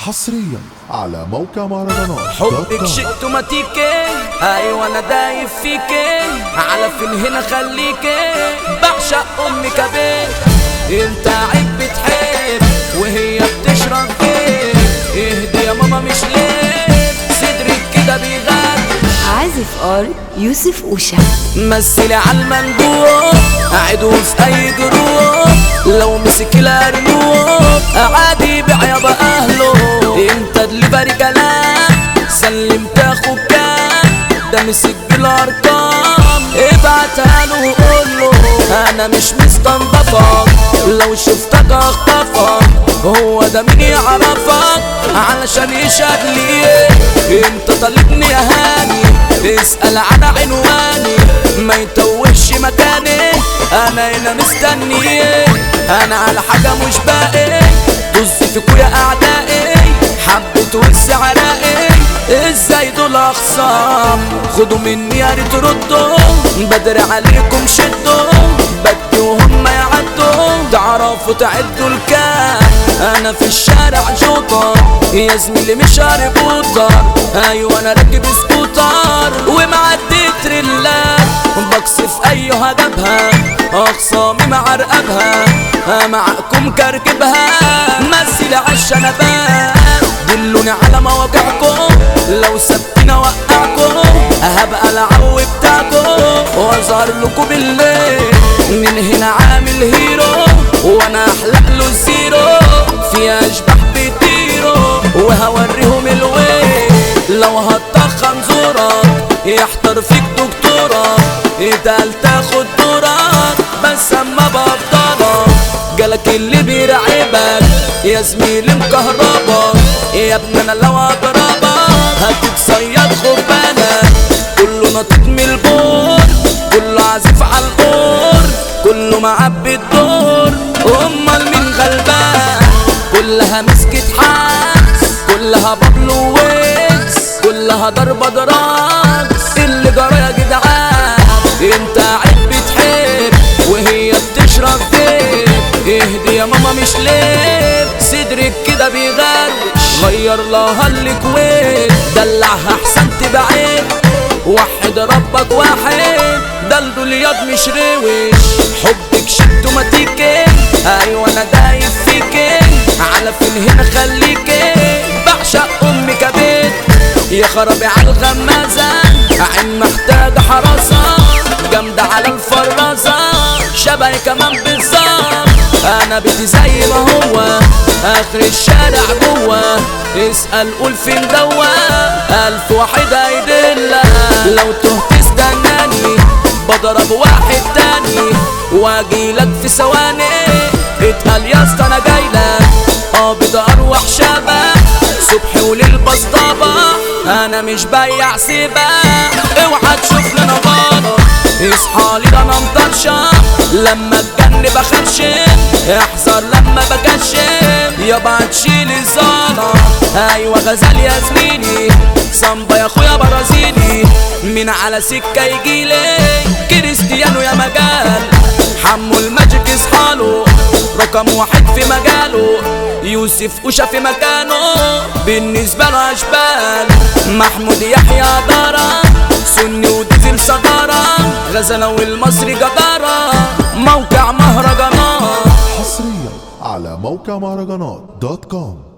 حصريا على موقع مهرجانات حبك شيء اوتوماتيكي ايوه انا دايب فيكي على فين هنا خليكي بعشق امك بيه انت عيب بتحب وهي بتشرب فيه اهدي يا ماما مش ليه صدرك كده بيغني عازف ار يوسف اوشا مثلي على المندوب قاعد في اي جروب لو مسك الارنوب عادي بيع يابا اهله انت دليفري كلام سلمت اخوك كام ده مسك بالارقام ابعتها له وقول له انا مش مستنضفك لو شفتك اخطفك هو ده مين يعرفك علشان يشهد لي انت طالبني يا هاني اسأل عن عنواني ما يتوهش مكاني انا هنا مستني انا على حاجة مش باقي طز فيكوا يا اعدائي حبيت وسع عرائي ازاي دول اخصام خدوا مني يا ريت ردوا بدري عليكم شدوا بدي وهم يعدوا تعرفوا تعدوا الكام انا في الشارع جوطة يا زميلي مش هربوطة ايوه انا راكب سكوتر ومعدي تريلات بقصف اي هدبها اخصامي معرقبها معكم كركبها مثل عالشنبات دلوني على مواقعكم لو سبتني اوقعكم هبقى العو بتاعكم واظهر لكم بالليل من هنا عامل هيرو وانا احلق له الزيرو في اشباح بيطيروا وهوريهم الويل لو هتضخم زورك يحضر فيك دكتورة اتقال تاخد دورك بس اما بفضلك جالك اللي بيرعبك يا زميلي مكهربك يا ابني انا لو اضربك هتتصيد خد بالك كله ناطط من البور كله عازف على القور كله معبي الدور امال مين غلبان كلها مسكت حاس كلها بابلو ويكس كلها ضربة دراكس اللي جرى يا جدعان انت عيب بتحب وهي بتشرب فيك اهدي يا ماما مش ليه صدرك كده بيغرش غير لها الكويت دلعها احسن تبعد وحد ربك واحد ده الدوليات مش روش حبك شد وما تيجي ايوه انا دايب فيكي على فين هنا خليكي بعشق امك بيت يا خرابي على الغمازة عين محتاجة حراسة جامدة على الفرازة شبهي كمان بالظبط انا بيتي زي ما هو اخر الشارع جوه اسأل قول فين دوا الف واحد هيدلك لو تهت استناني بضرب واحد تاني واجيلك في ثواني اتقال يا اسطى انا جايلك قابض اروح شبح صبح وليل بصطبح انا مش بيع سباح اوعى تشوف لنا غلط اصحى لي ده انا مطرشة لما اتجن بخرشم احذر لما بكشم يابا تشيل الزلط ايوه غزال يا زميلي صنبا يا اخويا برازيلي من على سكه يجيلي كريستيانو يا مجال حمو الماجيك اصحاله رقم واحد في مجاله يوسف اوشا في مكانه بالنسبة له اشبال محمود يحيى دارا سني وديزل صدارة غزلة والمصري جدارة موقع مهرجانات حصريا على موقع مهرجانات دوت كوم